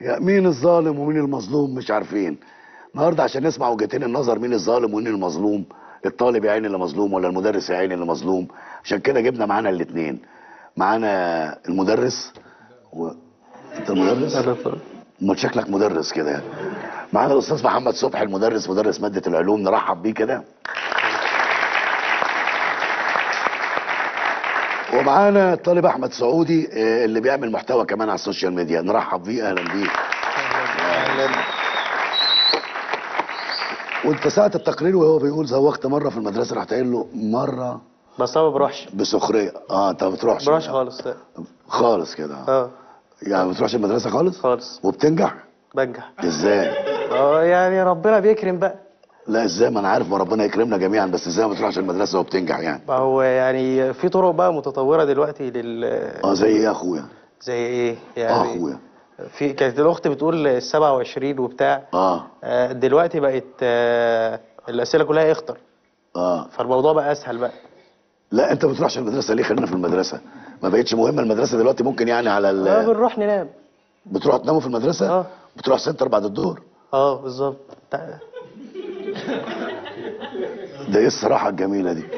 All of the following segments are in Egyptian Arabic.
يا مين الظالم ومين المظلوم مش عارفين النهارده عشان نسمع وجهتين النظر مين الظالم ومين المظلوم الطالب يا عيني اللي مظلوم ولا المدرس يا عيني اللي مظلوم عشان كده جبنا معانا الاثنين معانا المدرس و... انت المدرس امال شكلك مدرس كده معانا الاستاذ محمد صبحي المدرس مدرس ماده العلوم نرحب بيه كده ومعانا الطالب احمد سعودي آه، اللي بيعمل محتوى كمان على السوشيال ميديا نرحب بيه اهلا بيه وانت ساعه التقرير وهو بيقول زوقت مره في المدرسه رحت قايل له مره بس انا ما بروحش بسخريه اه انت ما بتروحش ما بروحش خالص لا. خالص كده آه. اه يعني ما بتروحش المدرسه خالص خالص وبتنجح بنجح ازاي اه يعني ربنا بيكرم بقى لا ازاي ما انا عارف ما ربنا يكرمنا جميعا بس ازاي ما بتروحش المدرسه وبتنجح يعني ما هو يعني في طرق بقى متطوره دلوقتي لل اه زي ايه يا اخويا زي ايه اه يعني اخويا في كانت الاخت بتقول ال 27 وبتاع اه آه، دلوقتي بقت آه، الاسئله كلها اختر اه فالموضوع بقى اسهل بقى لا انت ما بتروحش المدرسه ليه خلينا في المدرسه ما بقتش مهمه المدرسه دلوقتي ممكن يعني على اه ال... بنروح ننام بتروح تناموا في المدرسه اه. بتروح سنتر بعد الظهر اه بالظبط تع- ده ايه الصراحه الجميله دي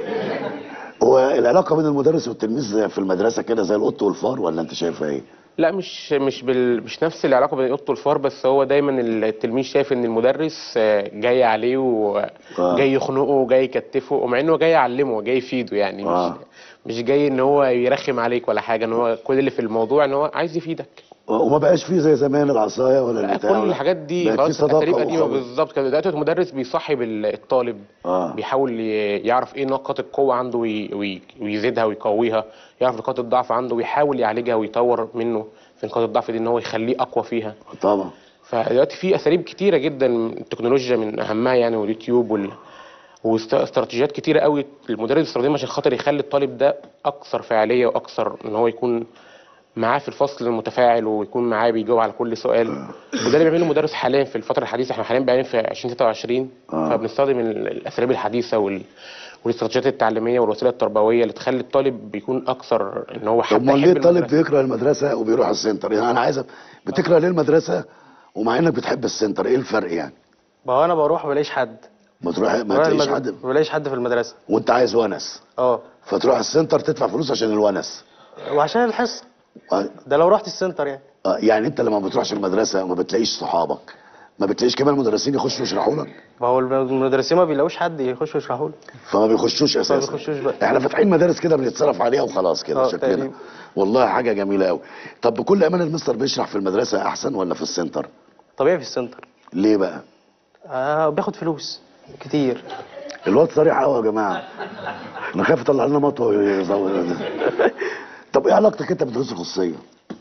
هو العلاقه بين المدرس والتلميذ في المدرسه كده زي القط والفار ولا انت شايفها ايه لا مش مش بال... مش نفس العلاقه بين القط والفار بس هو دايما التلميذ شايف ان المدرس آه، جاي عليه آه. وجاي يخنقه وجاي يكتفه ومع انه جاي يعلمه وجاي يفيده يعني آه. مش مش جاي ان هو يرخم عليك ولا حاجه ان هو كل اللي في الموضوع ان هو عايز يفيدك وما بقاش فيه زي زمان العصايه ولا لا البتاع كل ولا- الحاجات دي بقت في خلاص صداقه اساليب قديمه وأخوة. بالظبط كده دلوقتي المدرس بيصحي الطالب اه بيحاول ي- يعرف ايه نقاط القوه عنده وي- وي- ويزيدها ويقويها يعرف نقاط الضعف عنده ويحاول يعالجها ويطور منه في نقاط الضعف دي ان هو يخليه اقوى فيها طبعا فدلوقتي في اساليب كتيره جدا من التكنولوجيا من اهمها يعني واليوتيوب وال واستراتيجيات كتيره قوي المدرس يستخدمها عشان خاطر يخلي الطالب ده اكثر فعاليه واكثر ان هو يكون معاه في الفصل متفاعل ويكون معاه بيجاوب على كل سؤال وده اللي بيعمله المدرس حاليا في الفتره الحديثه احنا حاليا بقينا في 2023 آه. فبنستخدم ال- الاساليب الحديثه وال والاستراتيجيات التعليميه والوسيله التربويه اللي تخلي الطالب بيكون اكثر ان هو طب حتى ما ليه يحب الطالب المدرسة. بيكره المدرسه وبيروح السنتر يعني انا عايز أ- بتكره ليه المدرسه ومع انك بتحب السنتر ايه الفرق يعني ما هو انا بروح ما بلاقيش حد ما تروح ما بروح تلاقيش المد- حد ما بلاقيش حد في المدرسه وانت عايز ونس اه فتروح السنتر تدفع فلوس عشان الونس وعشان الحصه آه، ده لو رحت السنتر يعني آه، يعني انت لما بتروحش المدرسه ما بتلاقيش صحابك ما بتلاقيش كمان مدرسين يخشوا يشرحوا لك ما هو المدرسين ما بيلاقوش حد يخشوا يشرحوا له فما بيخشوش اساسا بيخشوش بقى. احنا فاتحين مدارس كده بنتصرف عليها وخلاص كده اه، شكلنا تقريبا. والله حاجه جميله قوي طب بكل امانه المستر بيشرح في المدرسه احسن ولا في السنتر طبيعي في السنتر ليه بقى آه بياخد فلوس كتير الواد صريح قوي يا جماعه انا خايف يطلع لنا مطوه ويزود طب ايه علاقتك انت بالدروس الخصوصيه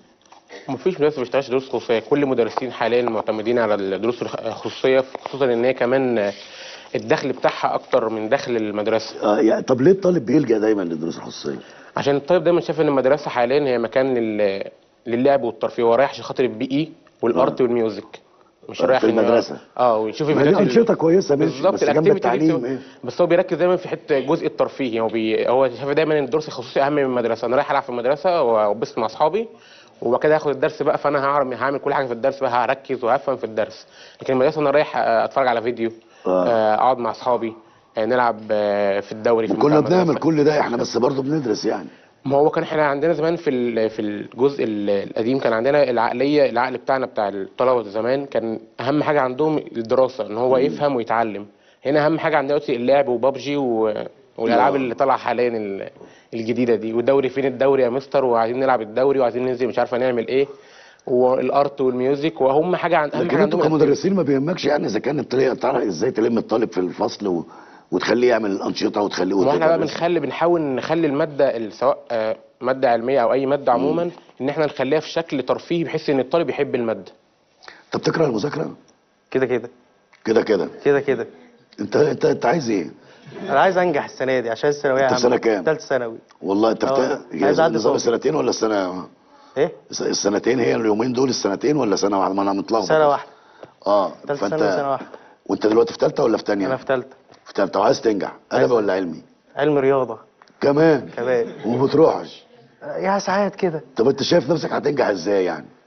مفيش مدرس ما بيشتغلش دروس خصوصيه كل المدرسين حاليا معتمدين على الدروس الخصوصيه خصوصا ان هي كمان الدخل بتاعها اكتر من دخل المدرسه آه يعني طب ليه الطالب بيلجأ دايما للدروس الخصوصيه عشان الطالب دايما شايف ان المدرسه حاليا هي مكان لل... للعب والترفيه هو رايح عشان خاطر البي اي والارت والميوزك مش آه، رايح في إن- المدرسة. اه ويشوف ما دي الفيديوهات ال- انشطه كويسه ماشي بالظبط بس جنب الاكتيفيتي التعليم دي ايه بس هو بيركز دايما في حته جزء الترفيهي هو بي... هو شايف دايما ان الدروس الخصوصي اهم من المدرسه انا رايح العب في المدرسه وبس مع اصحابي وبعد كده هاخد الدرس بقى فانا هعرف هعمل كل حاجه في الدرس بقى هركز وهفهم في الدرس لكن المدرسه انا رايح آه، اتفرج على فيديو آه. آه، اقعد مع اصحابي آه، نلعب آه، في الدوري في وكنا بتاع بنعمل المدرسة. كل ده احنا بس برضه بندرس يعني ما هو كان احنا عندنا زمان في ال- في الجزء ال- القديم كان عندنا العقليه العقل بتاعنا بتاع الطلبه زمان كان اهم حاجه عندهم الدراسه ان هو يفهم ويتعلم هنا اهم حاجه عندنا دلوقتي اللعب وبابجي و... والالعاب آه. اللي طالعه حاليا ال- الجديده دي والدوري فين الدوري يا مستر وعايزين نلعب الدوري وعايزين ننزل مش عارفه نعمل ايه والارت والميوزك واهم حاجه عن اهم لكن حاجه انتوا عندهم كمدرسين ما بيهمكش يعني اذا كانت طريقه تعرف ازاي تلم الطالب في الفصل و... وتخليه يعمل الانشطه وتخليه ما احنا بقى وتدرس. بنخلي بنحاول نخلي الماده ال- سواء آه، ماده علميه او اي ماده عموما ان احنا نخليها في شكل ترفيهي بحيث ان الطالب يحب الماده انت بتكره المذاكره كده كده كده كده كده كده انت انت انت عايز ايه انا عايز انجح السنه دي عشان الثانويه انت في عامة. سنة كام؟ تالتة ثانوي والله انت اه، بت... عايز اعدي نظام فوق. السنتين ولا السنه ايه السنتين هي اليومين دول السنتين ولا سنه واحده ما انا متلخبط سنه واحده اه تالتة ثانوي سنه واحده وانت دلوقتي في ثالثه ولا في ثانيه انا في ثالثه في ثالثه وعايز تنجح عايز- ادبي ولا علمي علم رياضه كمان كمان وما بتروحش يا ساعات كده طب انت شايف نفسك هتنجح ازاي يعني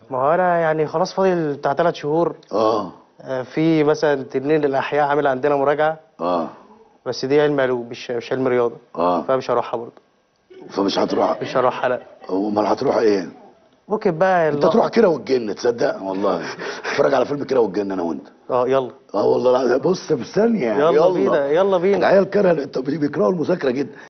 ما هو انا يعني خلاص فاضل بتاع ثلاث شهور اه آه، في مثلا تنين الاحياء عامل عندنا مراجعه اه بس دي علم علوم مش مش علم رياضه اه فمش هروحها برضه فمش هتروح مش هروحها لا امال هتروح ايه ممكن بقى انت تروح كيرة والجن تصدق والله اتفرج على فيلم كيرة والجن انا وانت اه يلا اه والله لا بص في ثانيه يلا بينا يلا بينا العيال كره بيكرهوا المذاكره جدا